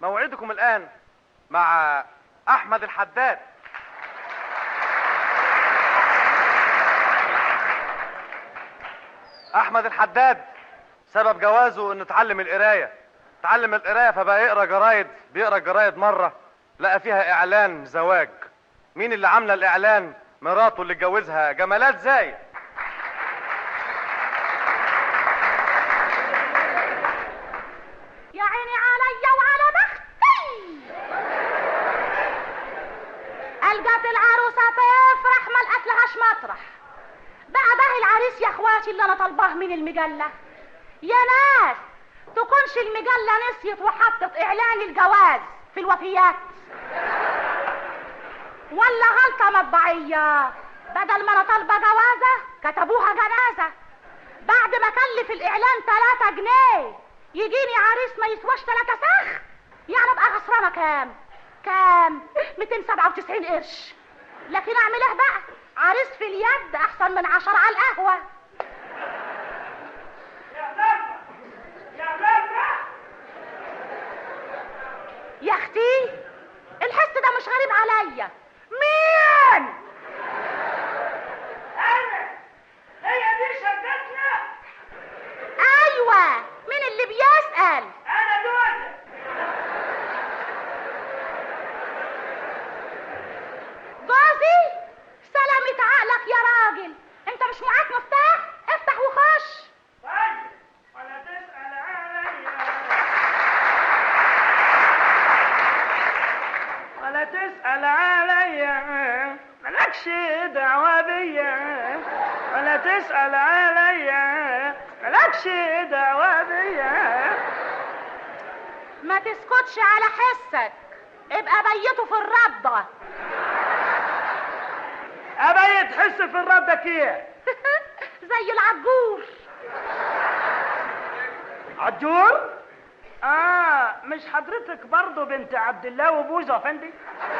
موعدكم الآن مع أحمد الحداد أحمد الحداد سبب جوازه إنه اتعلم القراية اتعلم القراية فبقى يقرا جرايد بيقرا الجرايد مرة لقى فيها إعلان زواج مين اللي عاملة الإعلان مراته اللي اتجوزها جمالات زايد يا عيني عليا وعلى بختي القت العروسة تفرح ما لقتلهاش مطرح بقى ده العريس يا اخواتي اللي انا طالباه من المجلة يا ناس تكونش المجلة نسيت وحطت اعلان الجواز في الوفيات ولا غلطة مطبعية بدل ما انا طالبة جوازة كتبوها جنازة بعد ما كلف الاعلان 3 جنيه يجيني عريس ما يسواش 3 سخ يعني ابقى خسرانه كام كام 297 قرش لكن اعمل ايه بقى عريس في اليد احسن من عشر على القهوه يا اختي الحس ده مش غريب عليا مين انا هي دي شقتنا ايوه مين اللي بيسال انا دول جوزي سلامة عقلك يا راجل انت مش معاك مفتاح افتح وخش طيب ولا تسأل عليا ولا تسأل عليا مالكش دعوة بيا ولا تسأل عليا مالكش دعوة بيا ما تسكتش على حسك ابقى بيته في الربة أبي تحس في الردة كيف زي العجور عجور اه مش حضرتك برضو بنت عبد الله وبوزة افندي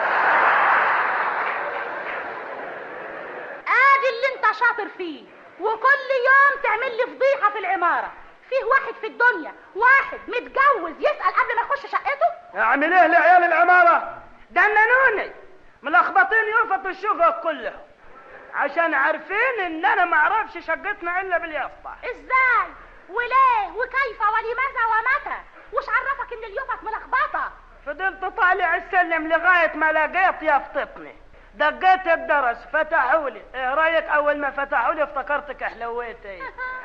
ادي اللي انت شاطر فيه وكل يوم تعمل لي فضيحة في العمارة فيه واحد في الدنيا واحد متجوز يسأل قبل ما يخش شقته اعمل ايه لعيال العمارة دننوني ملخبطين يوفط الشقق كلهم عشان عارفين ان انا ما اعرفش شقتنا الا باليافطة ازاي وليه وكيف ولماذا ومتى وش عرفك ان اليوفط ملخبطة فضلت طالع السلم لغاية ما لقيت يافطتني دقيت الدرس فتحوا لي ايه رايك اول ما فتحوا لي افتكرتك حلويتي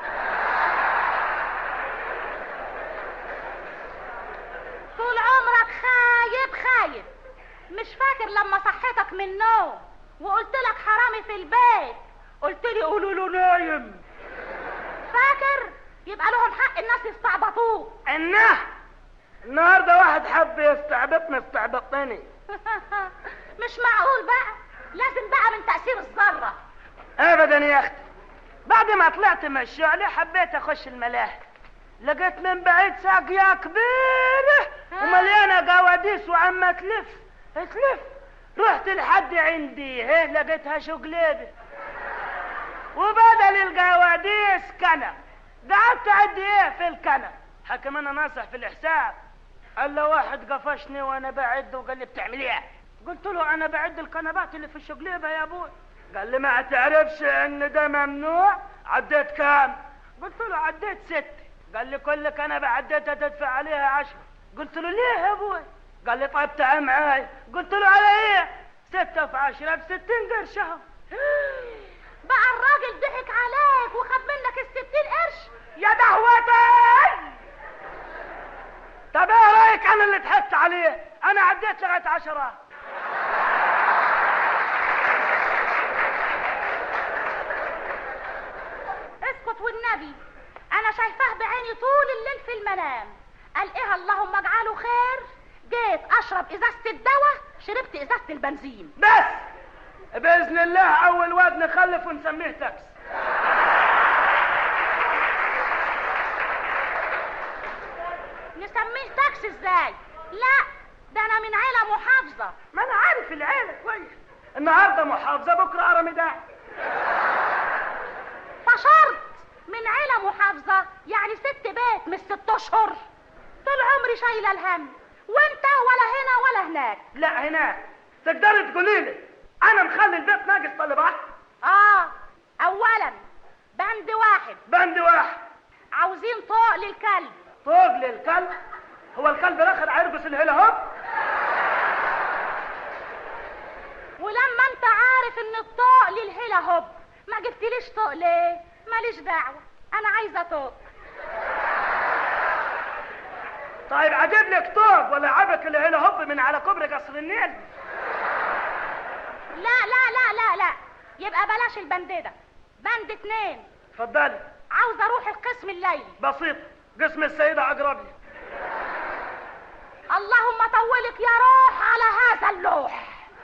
طول عمرك خايب خايب مش فاكر لما صحيتك من النوم وقلت لك حرامي في البيت قلت لي قولوا له نايم فاكر يبقى لهم حق الناس يستعبطوه انه النهارده واحد حب يستعبطني استعبطني مش معقول بقى لازم بقى من تأثير الذرة ابدا يا اختي بعد ما طلعت من الشعلة حبيت اخش الملاهي لقيت من بعيد ساقية كبيرة ومليانة قواديس وعمة تلف تلف رحت لحد عندي هيه لقيتها شقليبة وبدل القواديس كنب قعدت عندي ايه في الكنب حكم انا ناصح في الحساب قال له واحد قفشني وانا بعد وقال لي بتعمل ايه قلت له انا بعد الكنبات اللي في الشقليبه يا ابوي قال لي ما تعرفش ان ده ممنوع عديت كام قلت له عديت ست قال لي كل كنبه عديتها تدفع عليها عشرة قلت له ليه يا ابوي قال لي طيب تعال معاي قلت له على ايه ستة في عشرة بستين قرش اهو بقى الراجل ضحك عليك وخد منك الستين قرش يا دهوتي طب ايه رايك انا اللي ضحكت عليه انا عديت لغايه عشرة اسكت والنبي انا شايفاه بعيني طول الليل في المنام قال ايه اللهم اجعله خير جيت اشرب ازازه الدواء شربت ازازه البنزين بس باذن الله اول واد نخلف ونسميه تاكس نسميه تاكس ازاي لا ده انا من عيله محافظه ما انا عارف العيله كويس النهارده محافظه بكره رمضان فشرط من عيله محافظه يعني ست بيت مش ست اشهر طول عمري شايله الهم وانت ولا هنا ولا هناك لا هناك تقدري تقولي لي انا مخلي البيت ناقص طلبات اه اولا بند واحد بند واحد عاوزين طوق للكلب طوق للكلب هو الكلب الاخر هيرقص الهلا هوب ولما انت عارف ان الطوق للهلا هوب ما جبتليش طوق ليه ماليش دعوه انا عايزه طوق طيب عجب لك طوق ولا عبك الهلا هوب من على كوبري قصر النيل لا لا لا لا لا يبقى بلاش البند ده بند اتنين اتفضلي عاوزه اروح القسم الليلي بسيط قسم السيدة اقرب لي اللهم طولك يا روح على هذا اللوح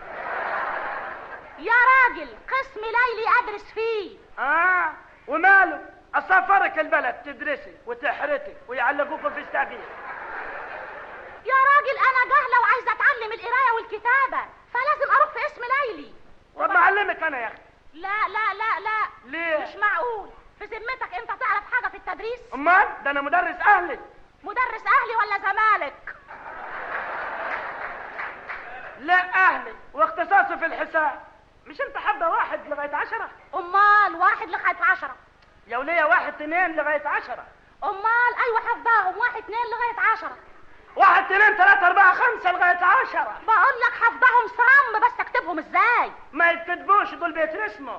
يا راجل قسم ليلي ادرس فيه اه وماله اسافرك البلد تدرسي وتحرتي ويعلقوكم في الساقية يا راجل انا جاهله وعايزه اتعلم القرايه والكتابه فلازم اروح في اسم ليلي طب ما اعلمك انا يا اختي لا لا لا لا ليه؟ مش معقول في ذمتك انت تعرف حاجه في التدريس امال ده انا مدرس اهلي مدرس اهلي ولا زمالك لا اهلي واختصاصي في الحساب مش انت حابه واحد لغايه عشرة امال واحد لغايه عشرة يا ولية واحد اتنين لغايه عشرة امال ايوه حفظاهم واحد اتنين لغايه عشرة واحد اتنين تلاتة اربعة خمسة لغاية عشرة بقول لك حفظهم صم بس اكتبهم ازاي ما يكتبوش دول بيترسموا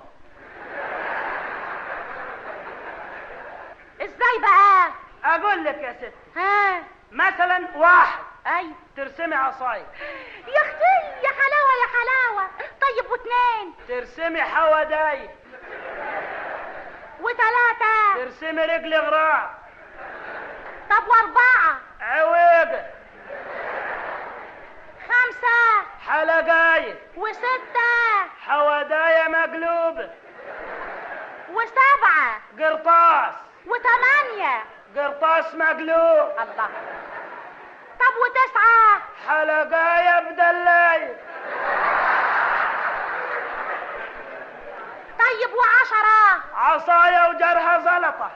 ازاي بقى اقول لك يا ست ها مثلا واحد ايوه ترسمي عصاية يا اختي يا حلاوه يا حلاوه طيب واتنين ترسمي حواداي وتلاته ترسمي رجل غراب طب واربعه عويقة خمسه حلقاية وسته حوادايا مقلوبة وسبعه قرطاس وثمانيه قرطاس مقلوب الله طب وتسعه حلقايا بدلاية طيب وعشره عصايا وجرها زلطة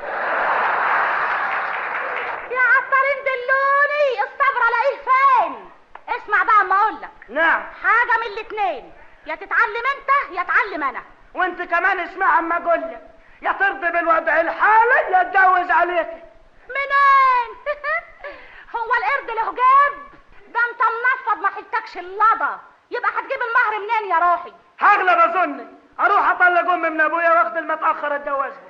يا عطارين دلوني الصبر الاقيه فين اسمع بقى اما اقول لك نعم حاجه من الاتنين يا تتعلم انت يا اتعلم انا وانت كمان اسمع اما اقول لك يا ترضي بالوضع الحالي يا اتجوز عليك منين هو القرد له جاب ده انت منفض ما حلتكش اللضا يبقى هتجيب المهر منين يا روحي هغلب اظني اروح اطلق امي من ابويا واخد المتاخر اتجوزها